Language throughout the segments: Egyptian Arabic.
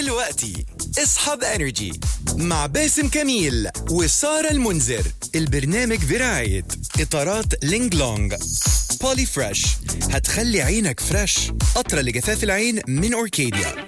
دلوقتي اصحاب انرجي مع باسم كميل وسارة المنذر البرنامج برعاية اطارات لينج لونج بولي فريش هتخلي عينك فريش قطرة لجفاف العين من اوركيديا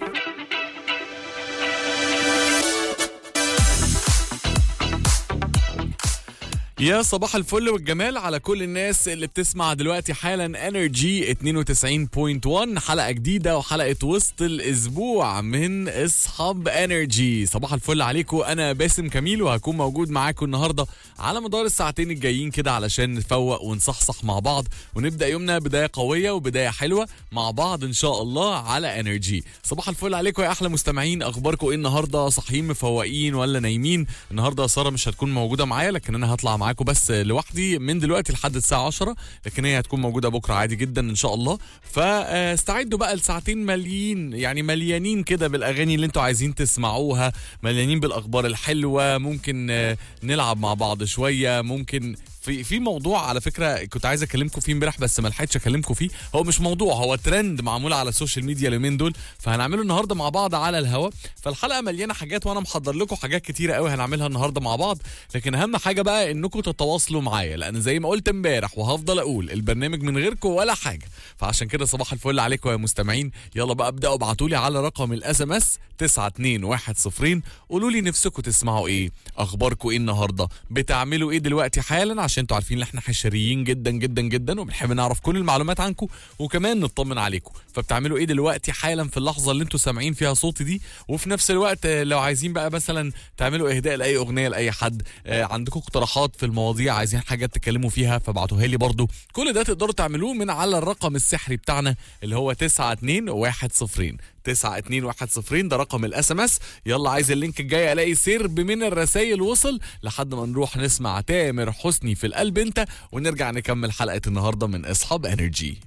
يا صباح الفل والجمال على كل الناس اللي بتسمع دلوقتي حالا انرجي 92.1 حلقه جديده وحلقه وسط الاسبوع من اصحاب انرجي صباح الفل عليكم انا باسم كميل وهكون موجود معاكم النهارده على مدار الساعتين الجايين كده علشان نفوق ونصحصح مع بعض ونبدا يومنا بدايه قويه وبدايه حلوه مع بعض ان شاء الله على انرجي صباح الفل عليكم يا احلى مستمعين اخباركم ايه النهارده صاحيين مفوقين ولا نايمين النهارده ساره مش هتكون موجوده معايا لكن انا هطلع معاكم بس لوحدي من دلوقتي لحد الساعه 10 لكن هي هتكون موجوده بكره عادي جدا ان شاء الله فاستعدوا بقى لساعتين مليين يعني مليانين كده بالاغاني اللي انتوا عايزين تسمعوها مليانين بالاخبار الحلوه ممكن آه، نلعب مع بعض شويه ممكن في في موضوع على فكره كنت عايز اكلمكم فيه امبارح بس ما لحقتش اكلمكم فيه هو مش موضوع هو ترند معمول على السوشيال ميديا اليومين دول فهنعمله النهارده مع بعض على الهوا فالحلقه مليانه حاجات وانا محضر لكم حاجات كتيره قوي هنعملها النهارده مع بعض لكن اهم حاجه بقى انكم تتواصلوا معايا لان زي ما قلت امبارح وهفضل اقول البرنامج من غيركم ولا حاجه فعشان كده صباح الفل عليكم يا مستمعين يلا بقى ابداوا ابعتوا لي على رقم الاس ام اس 92110 قولوا لي نفسكم تسمعوا ايه اخباركم ايه النهارده بتعملوا ايه دلوقتي حالا عشان انتوا عارفين ان احنا حشريين جدا جدا جدا وبنحب نعرف كل المعلومات عنكم وكمان نطمن عليكم فبتعملوا ايه دلوقتي حالا في اللحظه اللي انتوا سامعين فيها صوتي دي وفي نفس الوقت آه، لو عايزين بقى مثلا تعملوا اهداء لاي اغنيه لاي حد آه، عندكم اقتراحات في المواضيع عايزين حاجات تتكلموا فيها فابعتوها لي برضو كل ده تقدروا تعملوه من على الرقم السحري بتاعنا اللي هو 92110 92110 ده رقم الاس ام اس يلا عايز اللينك الجاي الاقي سرب من الرسائل وصل لحد ما نروح نسمع تامر حسني في القلب انت ونرجع نكمل حلقه النهارده من اصحاب انرجي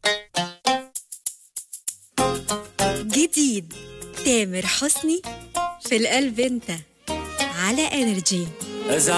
جديد تامر حسني في القلب انت على انرجي